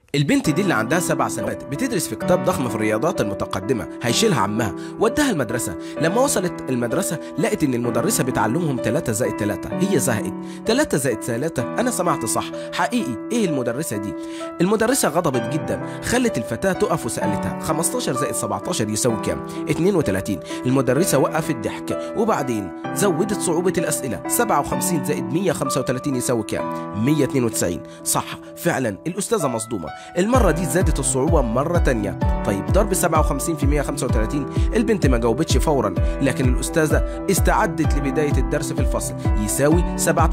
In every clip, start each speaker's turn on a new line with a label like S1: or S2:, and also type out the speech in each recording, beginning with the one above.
S1: البنت دي اللي عندها سبع سنوات بتدرس في كتاب ضخم في الرياضات المتقدمة هيشيلها عمها وداها المدرسة لما وصلت المدرسة لقت إن المدرسة بتعلمهم 3 زائد 3 هي زهقت 3 زائد 3 أنا سمعت صح حقيقي إيه المدرسة دي المدرسة غضبت جدا خلت الفتاة تقف وسألتها 15 زائد 17 يساوي كام 32 المدرسة وقفت ضحك وبعدين زودت صعوبة الأسئلة 57 زائد 135 يساوي كام 192 صح فعلا الأستاذة مصدومة المرة دي زادت الصعوبة مرة تانية طيب ضرب 57 في 135 البنت ما جاوبتش فورا لكن الأستاذة استعدت لبداية الدرس في الفصل يساوي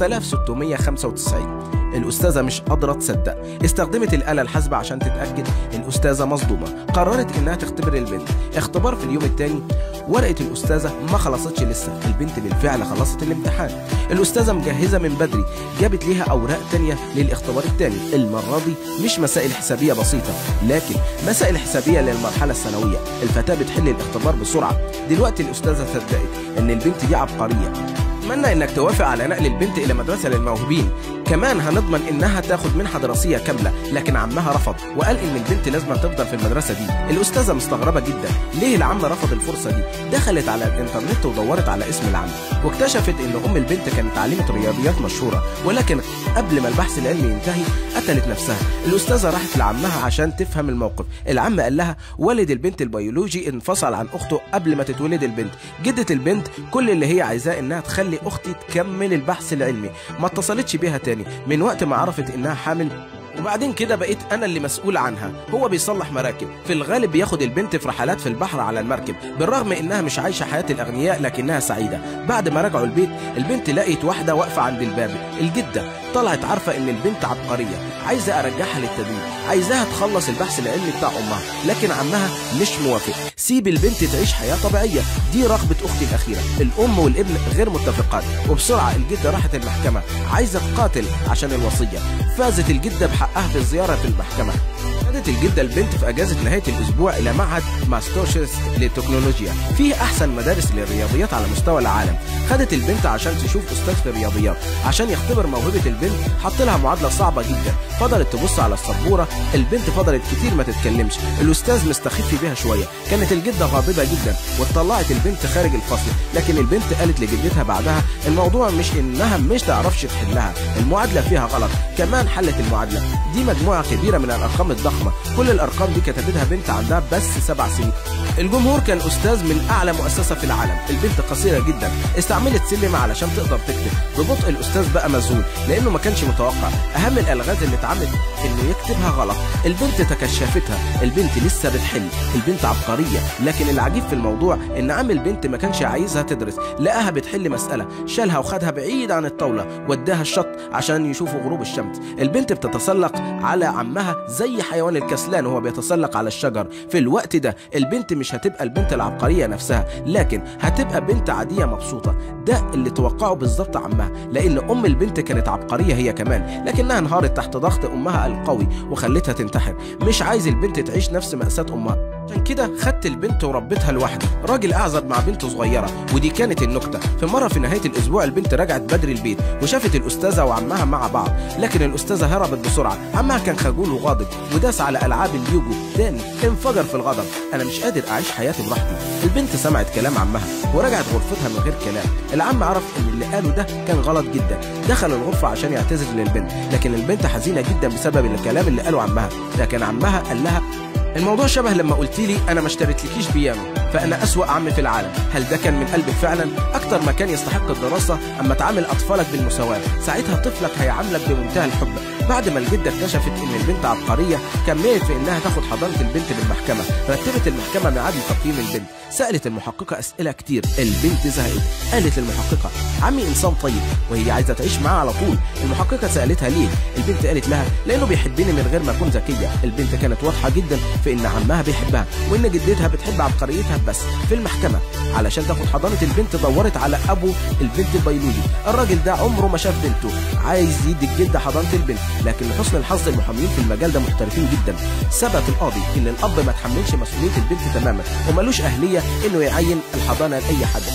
S1: 7695 الأستاذة مش قادرة تصدق استخدمت الآلة الحاسبة عشان تتأكد الأستاذة مصدومة قررت إنها تختبر البنت اختبار في اليوم التاني ورقة الأستاذة ما خلصتش لسه البنت بالفعل خلصت الامتحان الأستاذة مجهزة من بدري جابت ليها أوراق تانية للاختبار التاني المرة دي مش مسائل حسابية بسيطة لكن مسائل حسابية للمرحلة الثانوية الفتاة بتحل الاختبار بسرعة دلوقتي الأستاذة صدقت إن البنت دي عبقرية اتمنى انك توافق على نقل البنت الى مدرسه للموهوبين كمان هنضمن انها تاخد منحه دراسيه كامله لكن عمها رفض وقال ان البنت لازم تفضل في المدرسه دي الاستاذه مستغربه جدا ليه العم رفض الفرصه دي دخلت على الانترنت ودورت على اسم العم واكتشفت ان ام البنت كانت عالمه رياضيات مشهوره ولكن قبل ما البحث العلمي ينتهي قتلت نفسها الاستاذه راحت لعمها عشان تفهم الموقف العم قال لها والد البنت البيولوجي انفصل عن اخته قبل ما تتولد البنت جده البنت كل اللي هي عايزاه انها تخلي اختي تكمل البحث العلمي ما اتصلتش بيها تاني من وقت ما عرفت انها حامل وبعدين كده بقيت انا اللي مسؤول عنها هو بيصلح مراكب في الغالب بياخد البنت في رحلات في البحر على المركب بالرغم انها مش عايشه حياه الاغنياء لكنها سعيده بعد ما رجعوا البيت البنت لقيت واحده واقفه عند الباب الجده طلعت عارفه ان البنت عبقريه عايزه ارجعها للتدريب عايزاها تخلص البحث العلمي بتاع امها لكن عمها مش موافق سيب البنت تعيش حياه طبيعيه دي رغبه اختي الاخيره الام والابن غير متفقان وبسرعه الجده راحت المحكمه عايزه تقاتل عشان الوصيه فازت الجده بحقها في الزياره في المحكمه خدت الجده البنت في اجازه نهايه الاسبوع الى معهد ماستوشيست للتكنولوجيا فيه احسن مدارس للرياضيات على مستوى العالم خدت البنت عشان تشوف استاذ في الرياضيات عشان يختبر موهبه البنت حط لها معادله صعبه جدا فضلت تبص على السبوره البنت فضلت كتير ما تتكلمش الاستاذ مستخف بيها شويه كانت الجده غاضبه جدا وطلعت البنت خارج الفصل لكن البنت قالت لجدتها بعدها الموضوع مش انها مش تعرفش تحلها المعادله فيها غلط كمان حلت المعادله دي مجموعه كبيره من الارقام الضخمه كل الارقام دي كتبتها بنت عندها بس سبع سنين الجمهور كان استاذ من اعلى مؤسسه في العالم البنت قصيره جدا استعملت سلم علشان تقدر تكتب ببطء الاستاذ بقى مذهول لانه ما كانش متوقع اهم الالغاز اللي اتعملت انه يكتبها غلط البنت تكشفتها البنت لسه بتحل البنت عبقريه لكن العجيب في الموضوع ان عم البنت ما كانش عايزها تدرس لقاها بتحل مساله شالها وخدها بعيد عن الطاوله وداها الشط عشان يشوفوا غروب الشمس البنت بتتسلق على عمها زي حيوان الكسلان وهو بيتسلق على الشجر في الوقت ده البنت مش هتبقى البنت العبقريه نفسها لكن هتبقى بنت عاديه مبسوطه ده اللي توقعه بالظبط عمها لان ام البنت كانت عبقريه هي كمان لكنها انهارت تحت ضغط امها القوي وخلتها تنتحر مش عايز البنت تعيش نفس مأساة امها عشان كده خدت البنت وربيتها لوحدي راجل اعزب مع بنت صغيره ودي كانت النكته في مره في نهايه الاسبوع البنت رجعت بدري البيت وشافت الاستاذه وعمها مع بعض لكن الاستاذه هربت بسرعه عمها كان خجول وغاضب وداس على العاب اليوجو تاني انفجر في الغضب انا مش قادر اعيش حياتي براحتي البنت سمعت كلام عمها ورجعت غرفتها من غير كلام العم عرف ان اللي قاله ده كان غلط جدا دخل الغرفه عشان يعتذر للبنت لكن البنت حزينه جدا بسبب الكلام اللي قاله عمها لكن عمها قال لها الموضوع شبه لما قلت لي انا ما اشتريتلكيش بيانو فانا اسوا عم في العالم هل ده كان من قلبك فعلا اكتر ما كان يستحق الدراسه اما تعامل اطفالك بالمساواه ساعتها طفلك هيعاملك بمنتهى الحب بعد ما الجده اكتشفت ان البنت عبقريه كملت في انها تاخد حضانه البنت بالمحكمه رتبت المحكمه ميعاد لتقييم البنت سالت المحققه اسئله كتير البنت زهقت قالت للمحققه عمي انسان طيب وهي عايزه تعيش معاه على طول المحققه سالتها ليه البنت قالت لها لانه بيحبني من غير ما اكون ذكيه البنت كانت واضحه جدا في ان عمها بيحبها وان جدتها بتحب عبقريتها بس في المحكمه علشان تاخد حضانه البنت دورت على ابو البنت البيولوجي الراجل ده عمره ما شاف بنته عايز يدي الجده حضانه البنت لكن لحسن الحظ المحامين في المجال ده محترفين جدا ثبت القاضي ان الاب ما تحملش مسؤوليه البنت تماما ومالوش اهليه انه يعين الحضانه لاي حد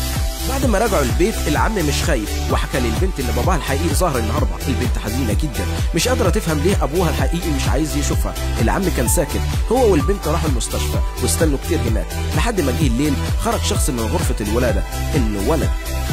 S1: بعد ما رجعوا البيت العم مش خايف وحكى للبنت ان باباها الحقيقي ظهر النهارده البنت حزينه جدا مش قادره تفهم ليه ابوها الحقيقي مش عايز يشوفها العم كان ساكت هو والبنت راحوا المستشفى واستنوا كتير هناك لحد ما جه الليل خرج شخص من غرفه الولاده انه ولد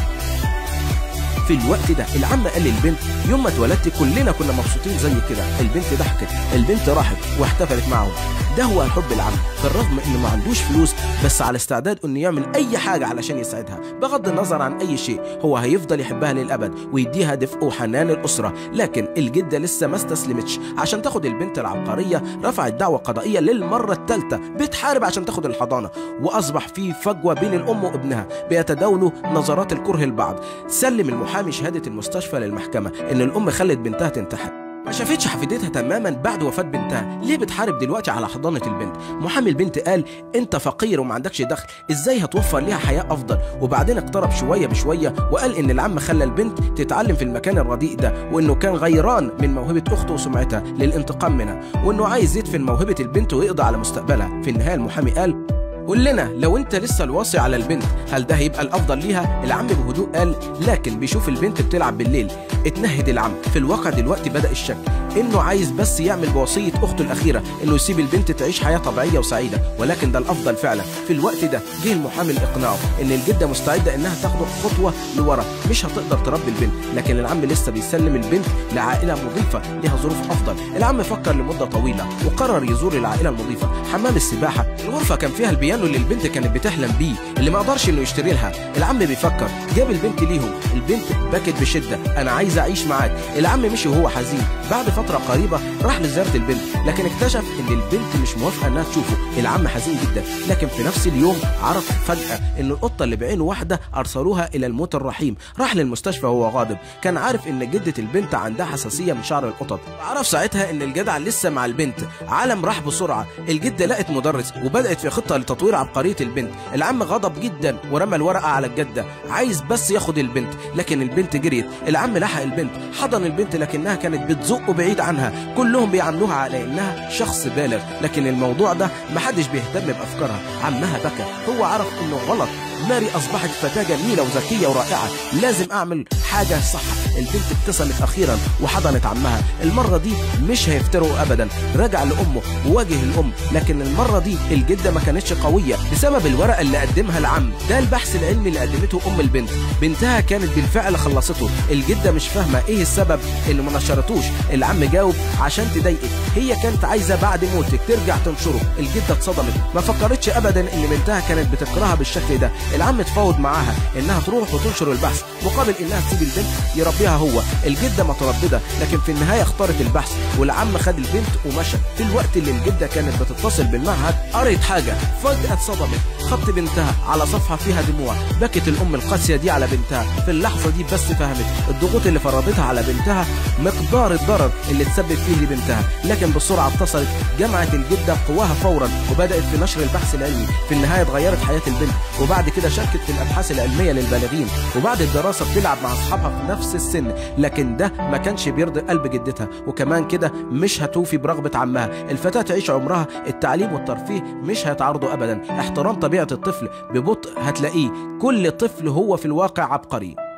S1: في الوقت ده العم قال للبنت يوم ما اتولدت كلنا كنا مبسوطين زي كده البنت ضحكت البنت راحت واحتفلت معهم ده هو حب العم بالرغم انه ما عندوش فلوس بس على استعداد انه يعمل اي حاجه علشان يساعدها بغض النظر عن اي شيء هو هيفضل يحبها للابد ويديها دفء وحنان الاسره لكن الجده لسه ما استسلمتش عشان تاخد البنت العبقريه رفعت دعوه قضائيه للمره الثالثه بتحارب عشان تاخد الحضانه واصبح في فجوه بين الام وابنها بيتداولوا نظرات الكره لبعض سلم المحامي شهاده المستشفى للمحكمه ان الام خلت بنتها تنتحر ما شافتش حفيدتها تماما بعد وفاة بنتها ليه بتحارب دلوقتي على حضانة البنت محامي البنت قال انت فقير وما عندكش دخل ازاي هتوفر ليها حياة افضل وبعدين اقترب شوية بشوية وقال ان العم خلى البنت تتعلم في المكان الرديء ده وانه كان غيران من موهبة اخته وسمعتها للانتقام منها وانه عايز يدفن موهبة البنت ويقضي على مستقبلها في النهاية المحامي قال قول لنا لو انت لسه الواصي على البنت هل ده هيبقى الافضل ليها العم بهدوء قال لكن بيشوف البنت بتلعب بالليل اتنهد العم في الواقع دلوقتي بدا الشك انه عايز بس يعمل بوصيه اخته الاخيره انه يسيب البنت تعيش حياه طبيعيه وسعيده ولكن ده الافضل فعلا في الوقت ده جه المحامي لاقناعه ان الجده مستعده انها تاخد خطوه لورا مش هتقدر تربي البنت لكن العم لسه بيسلم البنت لعائله مضيفه لها ظروف افضل العم فكر لمده طويله وقرر يزور العائله المضيفه حمام السباحه الغرفه كان فيها البيانو اللي البنت كانت بتحلم بيه اللي ما قدرش انه يشتري لها العم بيفكر جاب البنت ليهم البنت بكت بشده انا عايز اعيش معاك العم مشي وهو حزين بعد فتره قريبه راح لزياره البنت لكن اكتشف ان البنت مش موافقه انها تشوفه العم حزين جدا لكن في نفس اليوم عرف فجاه ان القطه اللي بعين واحده ارسلوها الى الموت الرحيم راح للمستشفى وهو غاضب كان عارف ان جده البنت عندها حساسيه من شعر القطط عرف ساعتها ان الجدع لسه مع البنت عالم راح بسرعه الجده لقت مدرس وبدات في خطه لتطوير عبقريه البنت العم غضب جدا ورمى الورقه على الجده عايز بس ياخد البنت لكن البنت جريت العم لحق البنت حضن البنت لكنها كانت بتزقه بعيد عنها كلهم بيعاملوها على انها شخص بالغ لكن الموضوع ده محدش بيهتم بافكارها عمها بكى هو عرف انه غلط ماري اصبحت فتاه جميله وذكيه ورائعه لازم اعمل حاجه صح البنت ابتسمت اخيرا وحضنت عمها المره دي مش هيفترقوا ابدا رجع لامه وواجه الام لكن المره دي الجده ما كانتش قويه بسبب الورقه اللي قدمها العم ده البحث العلمي اللي قدمته ام البنت بنتها كانت بالفعل خلصته الجده مش فاهمه ايه السبب اللي ما نشرتوش العم جاوب عشان تضايقك هي كانت عايزه بعد موتك ترجع تنشره الجده اتصدمت ما فكرتش ابدا ان بنتها كانت بتكرهها بالشكل ده العم اتفاوض معاها انها تروح وتنشر البحث مقابل انها تسيب البنت يربيها هو الجده متردده لكن في النهايه اختارت البحث والعم خد البنت ومشى في الوقت اللي الجده كانت بتتصل بالمعهد قريت حاجه فجاه اتصدمت خط بنتها على صفحه فيها دموع بكت الام القاسيه دي على بنتها في اللحظه دي بس فهمت الضغوط اللي فرضتها على بنتها مقدار الضرر اللي تسبب فيه لبنتها لكن بسرعه اتصلت جمعت الجده قواها فورا وبدات في نشر البحث العلمي في النهايه اتغيرت حياه البنت وبعد كده شاركت في الابحاث العلميه للبالغين وبعد الدراسه بتلعب مع اصحابها في نفس السن لكن ده ما كانش بيرضي قلب جدتها وكمان كده مش هتوفي برغبه عمها الفتاه تعيش عمرها التعليم والترفيه مش هيتعارضوا ابدا احترام طبيعه الطفل ببطء هتلاقيه كل طفل هو في الواقع عبقري